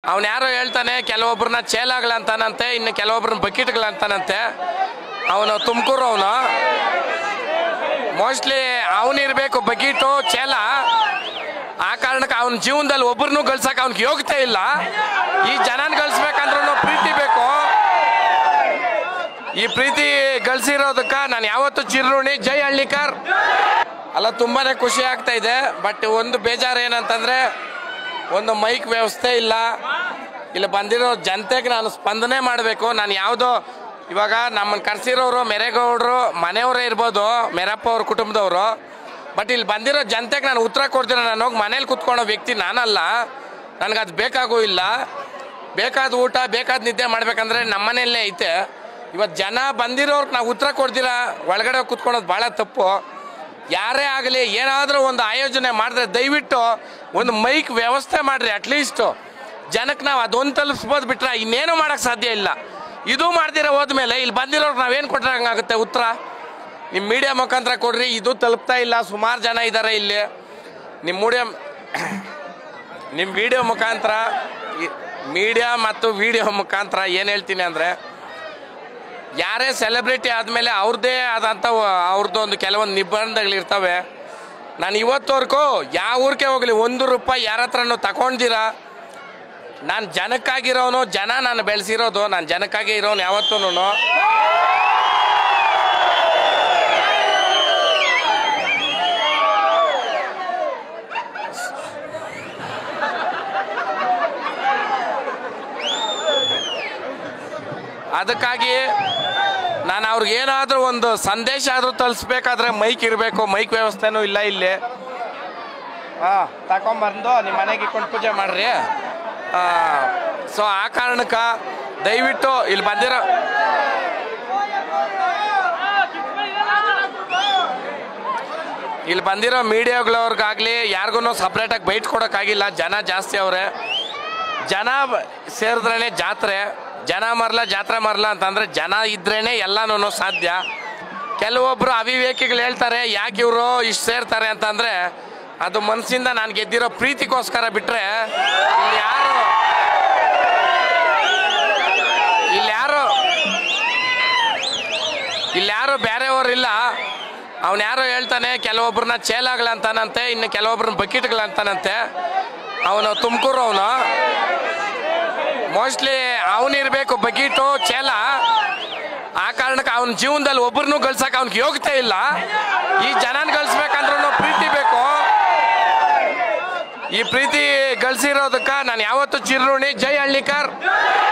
ಅವನು ಯಾರೋ ಹೇಳ್ತಾನೆ ಕೆಲವೊಬ್ರನ್ನ ಚೇಲಾಗ್ಲಂತಾನಂತೆ ಇನ್ನು ಕೆಲವೊಬ್ರನ್ನ ಬಕೆಟ್ಗಳಂತಾನಂತೆ ಅವನು ತುಮಕೂರು ಅವನು ಮೋಸ್ಟ್ಲಿ ಅವನಿರ್ಬೇಕು ಬಕೀಟು ಚೇಲ ಆ ಕಾರಣಕ್ಕೆ ಅವನ ಜೀವನದಲ್ಲಿ ಒಬ್ಬರನ್ನೂ ಗಳಿಸಕ್ಕೆ ಅವ್ನಿಗೆ ಯೋಗ್ಯತೆ ಇಲ್ಲ ಈ ಜನನ ಗಳಿಸ್ಬೇಕಂದ್ರೂ ಪ್ರೀತಿ ಬೇಕು ಈ ಪ್ರೀತಿ ಗಳಿಸಿರೋದಕ್ಕ ನಾನು ಯಾವತ್ತು ಚಿರುಣಿ ಜೈ ಹಳ್ಳಿಕರ್ ಅಲ್ಲ ತುಂಬಾನೇ ಖುಷಿ ಆಗ್ತಾ ಇದೆ ಬಟ್ ಒಂದು ಬೇಜಾರು ಏನಂತಂದ್ರೆ ಒಂದು ಮೈಕ್ ವ್ಯವಸ್ಥೆ ಇಲ್ಲ ಇಲ್ಲಿ ಬಂದಿರೋ ಜನತೆಗೆ ನಾನು ಸ್ಪಂದನೆ ಮಾಡಬೇಕು ನಾನು ಯಾವುದೋ ಇವಾಗ ನಮ್ಮನ್ನು ಕರ್ಸಿರೋರು ಮೆರೆಗೌಡರು ಮನೆಯವರೇ ಇರ್ಬೋದು ಮೆರಪ್ಪ ಅವ್ರ ಕುಟುಂಬದವರು ಬಟ್ ಇಲ್ಲಿ ಬಂದಿರೋ ಜನತೆಗೆ ನಾನು ಉತ್ತರ ಕೊಡ್ತೀನಿ ನಾನು ಹೋಗಿ ಮನೇಲಿ ಕುತ್ಕೊಳ್ಳೋ ವ್ಯಕ್ತಿ ನಾನಲ್ಲ ನನಗೆ ಅದು ಬೇಕಾಗೂ ಇಲ್ಲ ಬೇಕಾದ ಊಟ ಬೇಕಾದ ನಿದ್ದೆ ಮಾಡ್ಬೇಕಂದ್ರೆ ನಮ್ಮ ಮನೆಯಲ್ಲೇ ಐತೆ ಇವತ್ತು ಜನ ಬಂದಿರೋರ್ಗೆ ನಾವು ಉತ್ತರ ಕೊಡ್ದಿರ ಒಳಗಡೆ ಹೋಗ್ ಕುತ್ಕೊಳ್ಳೋದು ಭಾಳ ತಪ್ಪು ಯಾರೇ ಆಗಲಿ ಏನಾದರೂ ಒಂದು ಆಯೋಜನೆ ಮಾಡಿದ್ರೆ ದಯವಿಟ್ಟು ಒಂದು ಮೈಕ್ ವ್ಯವಸ್ಥೆ ಮಾಡಿರಿ ಅಟ್ಲೀಸ್ಟು ಜನಕ್ಕೆ ನಾವು ಅದೊಂದು ತಲುಪಿಸ್ಬೋದು ಬಿಟ್ರೆ ಇನ್ನೇನು ಮಾಡೋಕ್ಕೆ ಸಾಧ್ಯ ಇಲ್ಲ ಇದು ಮಾಡ್ದಿರ ಹೋದ್ಮೇಲೆ ಇಲ್ಲಿ ಬಂದಿರೋರ್ಗೆ ನಾವೇನು ಕೊಟ್ರೆ ಹಂಗಾಗುತ್ತೆ ಉತ್ತರ ನಿಮ್ಮ ಮೀಡಿಯಾ ಮುಖಾಂತರ ಕೊಡ್ರಿ ಇದು ತಲುಪ್ತಾ ಇಲ್ಲ ಸುಮಾರು ಜನ ಇದ್ದಾರೆ ಇಲ್ಲಿ ನಿಮ್ಮ ಮೀಡಿಯಾ ನಿಮ್ಮ ವಿಡಿಯೋ ಮುಖಾಂತರ ಮೀಡಿಯಾ ಮತ್ತು ವಿಡಿಯೋ ಮುಖಾಂತರ ಏನು ಹೇಳ್ತೀನಿ ಅಂದರೆ ಯಾರೇ ಸೆಲೆಬ್ರಿಟಿ ಆದಮೇಲೆ ಅವ್ರದ್ದೇ ಆದಂಥ ಅವ್ರದ್ದು ಒಂದು ಕೆಲವೊಂದು ನಿಬಂಧಗಳಿರ್ತವೆ ನಾನು ಇವತ್ತವರೆಗೂ ಯಾವ ಊರಿಗೆ ಹೋಗಲಿ ಒಂದು ರೂಪಾಯಿ ಯಾರ ಹತ್ರನೂ ತಗೊಂಡಿರಾ ನಾನು ಜನಕ್ಕಾಗಿರೋನು ಜನ ನಾನು ಬೆಳೆಸಿರೋದು ನಾನು ಜನಕ್ಕಾಗಿ ಇರೋನು ಯಾವತ್ತೂ ಅದಕ್ಕಾಗಿ ನಾನು ಅವ್ರಿಗೆ ಏನಾದರೂ ಒಂದು ಸಂದೇಶ ಆದರೂ ತಲುಪಿಸ್ಬೇಕಾದ್ರೆ ಮೈಕ್ ಇರಬೇಕು ಮೈಕ್ ವ್ಯವಸ್ಥೆನೂ ಇಲ್ಲ ಇಲ್ಲಿ ಹಾಂ ತಗೊಂಬಂದು ನಿಮ್ಮ ಮನೆಗೆ ಇಟ್ಕೊಂಡು ಪೂಜೆ ಮಾಡ್ರಿ ಸೊ ಆ ಕಾರಣಕ್ಕೆ ದಯವಿಟ್ಟು ಇಲ್ಲಿ ಬಂದಿರೋ ಇಲ್ಲಿ ಬಂದಿರೋ ಮೀಡಿಯಾಗಳವ್ರಿಗಾಗಲಿ ಯಾರಿಗೂ ಸಪ್ರೇಟಾಗಿ ಬೈಟ್ ಕೊಡೋಕ್ಕಾಗಿಲ್ಲ ಜನ ಜಾಸ್ತಿ ಅವರೇ ಜನ ಬ- ಸೇರಿದ್ರೇ ಜಾತ್ರೆ ಜನ ಮರಲ ಜಾತ್ರೆ ಮರಲ ಅಂತಂದ್ರೆ ಜನ ಇದ್ರೇನೆ ಎಲ್ಲನೂ ಸಾಧ್ಯ ಕೆಲವೊಬ್ರು ಅವಿವೇಕಿಗಳು ಹೇಳ್ತಾರೆ ಯಾಕೆ ಇವರು ಇಷ್ಟು ಸೇರ್ತಾರೆ ಅಂತಂದ್ರೆ ಅದು ಮನಸ್ಸಿಂದ ನಾನು ಗೆದ್ದಿರೋ ಪ್ರೀತಿಗೋಸ್ಕರ ಬಿಟ್ರೆ ಇಲ್ಲಿ ಯಾರು ಇಲ್ಲಿ ಯಾರು ಇಲ್ಲಿ ಯಾರು ಬೇರೆಯವರಿಲ್ಲ ಅವನು ಯಾರೋ ಹೇಳ್ತಾನೆ ಕೆಲವೊಬ್ರನ್ನ ಚೇಲಾಗ್ಲಂತಾನಂತೆ ಇನ್ನು ಕೆಲವೊಬ್ರನ್ನ ಬಕೆಟ್ಗಳಂತಾನಂತೆ ಅವನು ತುಮಕೂರು ಅವನು ಮೋಸ್ಟ್ಲಿ ಅವನಿರ್ಬೇಕು ಬಕೀಟು ಚೇಲ ಆ ಕಾರಣಕ್ಕೆ ಅವನ ಜೀವನದಲ್ಲಿ ಒಬ್ಬರನ್ನೂ ಗಳಿಸಕ್ಕೆ ಅವ್ನಿಗೆ ಯೋಗ್ಯತೆ ಇಲ್ಲ ಈ ಜನನ ಗಳಿಸ್ಬೇಕಂದ್ರೂ ಪ್ರೀತಿ ಬೇಕು ಈ ಪ್ರೀತಿ ಗಳಿಸಿರೋದಕ್ಕ ನಾನು ಯಾವತ್ತು ಚಿರುಣಿ ಜೈ ಹಳ್ಳಿಕರ್